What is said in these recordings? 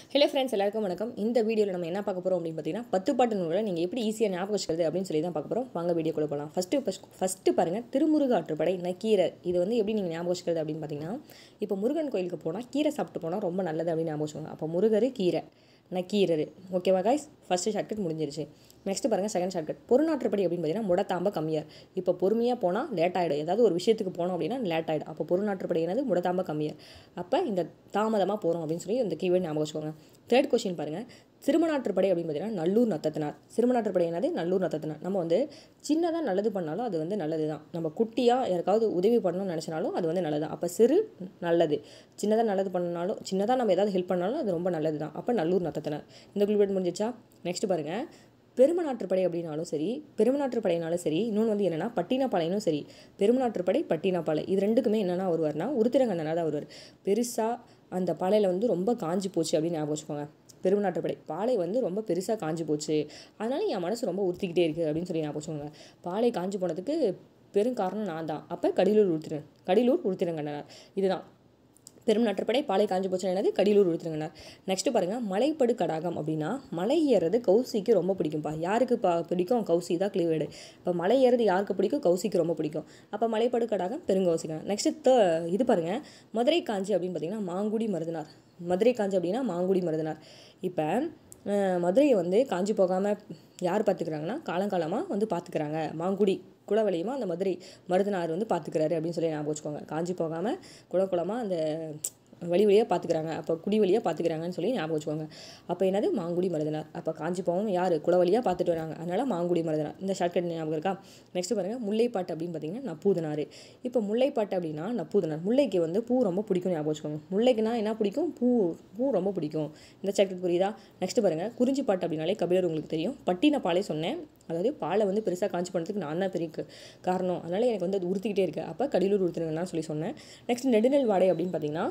hello friends எல்லாருக்கும் வணக்கம் இந்த வீடியோவில் நம்ம என்ன பார்க்க போகிறோம் அப்படின்னு பார்த்தீங்கன்னா பத்து பாட்டு நூலை நீங்கள் எப்படி ஈஸியாக ஞாபகம் வச்சுக்கிறது அப்படின்னு சொல்லி தான் பார்க்க போகிறோம் வாங்க வீடியோ கூட போகலாம் ஃபஸ்ட்டு ஃபஸ்ட்டு பாருங்கள் திருமுருக ஆற்றுப்படை நக்கீரர் இது வந்து எப்படி நீங்கள் ஞாபகம் வச்சுக்கிறது அப்படின்னு பார்த்தீங்கன்னா இப்போ முருகன் கோயிலுக்கு போனால் கீரை சாப்பிட்டு போனால் ரொம்ப நல்லது அப்படின்னு ஞாபகம் வச்சுக்கோங்க அப்போ முருகர் கீரை நக்கீரர் ஓகேவா காய்ஸ் ஃபஸ்ட்டு ஷார்ட்கட் முடிஞ்சிருச்சு நெக்ஸ்ட் பாருங்கள் செகண்ட் ஷார்ட்கட் பொருநாற்றுப்படி அப்படின்னு பார்த்தீங்கன்னா முடத்தாம்ப கம்மியார் இப்போ பொறுமையாக போனால் லேட் ஆகிடும் ஏதாவது ஒரு விஷயத்துக்கு போனோம் அப்படின்னா லேட் ஆகிடும் அப்போ பொருநாற்றுப்படி என்னது முடத்தாம்ப கம்மியார் அப்போ இந்த தாமதமாக போகிறோம் அப்படின்னு சொல்லி இந்த கீவேர்ட் ஞாபகம் வச்சுக்கோங்க தேர்ட் கொஸ்டின் பாருங்கள் சிறுமநாற்றுப்படை அப்படின்னு பார்த்தீங்கன்னா நல்லூர் நத்தத்தினார் சிறுமநாற்றுப்படை என்னது நல்லூர் நத்தத்தினார் நம்ம வந்து சின்னதாக நல்லது பண்ணாலும் அது வந்து நல்லது தான் நம்ம குட்டியாக யாருக்காவது உதவி பண்ணணும்னு நினச்சினாலும் அது வந்து நல்லது தான் அப்போ சிறு நல்லது சின்னதாக நல்லது பண்ணாலும் சின்னதாக நம்ம ஏதாவது ஹெல்ப் பண்ணாலும் அது ரொம்ப நல்லது தான் அப்போ நல்லூர் நத்தத்தினார் இந்த குழுவேட் முடிஞ்சிச்சா நெக்ஸ்ட் பாருங்கள் பெருமநாற்றுப்படை அப்படின்னாலும் சரி பெருமநாற்றுப்படைனாலும் சரி இன்னொன்று வந்து என்னென்னா பட்டினப்பாளையனும் சரி பெருமநாற்றுப்படை பட்டினப்பாளை இது ரெண்டுக்குமே என்னென்னா வருவார்னா உருத்திரங்கண்ணனாக தான் வருவார் பெருசாக அந்த பாலையில் வந்து ரொம்ப காஞ்சி போச்சு அப்படின்னு ஞாபகம் வச்சுக்கோங்க பெருமநாட்டுப்படை பாலை வந்து ரொம்ப பெருசாக காஞ்சி போச்சு அதனால என் மனசு ரொம்ப உறுத்திக்கிட்டே இருக்குது அப்படின்னு சொல்லி ஞாபகம் வச்சுக்கோங்க பாலை காஞ்சி போனதுக்கு பெரும் காரணம் நான் தான் அப்போ கடிலூர் உருத்திரன் கடிலூர் உருத்திரங்கண்ணனார் இதுதான் பெரும் நற்றுப்படை பாலை காஞ்சி போச்சு என்னது கடிலூர் உடுத்துருங்கண்ணார் நெக்ஸ்ட்டு பாருங்கள் மலைப்படு கடாகம் அப்படின்னா மலை ஏறது கௌசிக்கு ரொம்ப பிடிக்கும்ப்பா யாருக்கு பா பிடிக்கும் கௌசி தான் கிளிவேடு இப்போ மலை ஏறது யாருக்கு பிடிக்கும் கௌசிக்கு ரொம்ப பிடிக்கும் அப்போ மலைப்படு கடாகம் பெருங்கௌசிக்கணும் நெக்ஸ்ட்டு த இது பாருங்கள் மதுரை காஞ்சி அப்படின்னு பார்த்தீங்கன்னா மாங்குடி மருதினார் மதுரை காஞ்சி அப்படின்னா மாங்குடி மருதினார் இப்போ மதுரையை வந்து காஞ்சி போகாமல் யார் பார்த்துக்கிறாங்கன்னா காலங்காலமாக வந்து பார்த்துக்கிறாங்க மாங்குடி குலவழியமாக அந்த மதுரை மருதனார் வந்து பார்த்துக்கிறாரு அப்படின்னு சொல்லி ஞாபகம் வச்சுக்கோங்க காஞ்சி போகாமல் குளக்குளமாக அந்த வழி வழியாக பார்த்துக்கிறாங்க அப்போ குடி வழியாக பார்த்துக்கிறாங்கன்னு சொல்லி ஞாபகம் வச்சுக்கோங்க அப்போ என்னது மாங்குடி மருதனார் அப்போ காஞ்சி போகவும் யார் குளவழியாக பார்த்துட்டு வராங்க அதனால் மாங்குடி மருதனார் இந்த ஷார்ட்கட் ஞாபகம் இருக்கா நெக்ஸ்ட் பாருங்கள் முல்லைப்பாட்டு அப்படின்னு பார்த்தீங்கன்னா நப்பூதனார் இப்போ முல்லைப்பாட்டு அப்படின்னா நப்பூதனார் முல்லைக்கு வந்து பூ ரொம்ப பிடிக்கும் ஞாபகம் வச்சுக்கோங்க முல்லைக்குனா என்ன பிடிக்கும் பூ பூ ரொம்ப பிடிக்கும் இந்த ஷார்ட்கட் புரியுதா நெக்ஸ்ட் பாருங்கள் குறிஞ்சி பாட்டு அப்படின்னாலே கபிலர் உங்களுக்கு தெரியும் பட்டின பாலை சொன்னேன் அதாவது பாலை வந்து பெருசாக காஞ்சி பண்ணுறதுக்கு நான் தான் பெரிய காரணம் அதனால் எனக்கு வந்து அது உறுத்திக்கிட்டே இருக்குது அப்போ கடலூர் உறுத்துறதுன்னு சொல்லி சொன்னேன் நெக்ஸ்ட் நெடுநெல் வாடை அப்படின்னு பார்த்தீங்கன்னா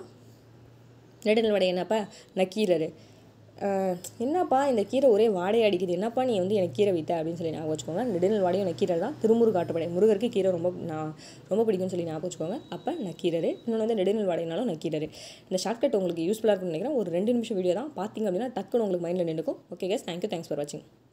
நெடுநெல் வாடை என்னப்பா நக்கீரர் என்னப்பா இந்த கீரை ஒரே வாடை அடிக்குது என்னப்பா நீ வந்து எனக்கு கீரை வைத்த அப்படின்னு சொல்லி ஞாபகம் வச்சுக்கோங்க நெடுநெல் வாடையும் நக்கீரர் தான் திருமுருகு ஆட்டுப்படை முருகருக்கு கீரை ரொம்ப நான் ரொம்ப பிடிக்கும்னு சொல்லி ஞாபகம் வச்சுக்கோங்க அப்போ நக்கீரர் இன்னொன்று வந்து நெடுநெல் வாடைனாலும் நக்கீரர் இந்த ஷார்ட்கட் உங்களுக்கு யூஸ்ஃபுல்லாக இருக்கும்னு நினைக்கிறேன் ஒரு ரெண்டு நிமிஷம் வீடியோ தான் பார்த்தீங்க அப்படின்னா டக்குன்னு உங்களுக்கு மைண்டில் நின்றுக்கும் okay guys thank you thanks for வாட்சிங்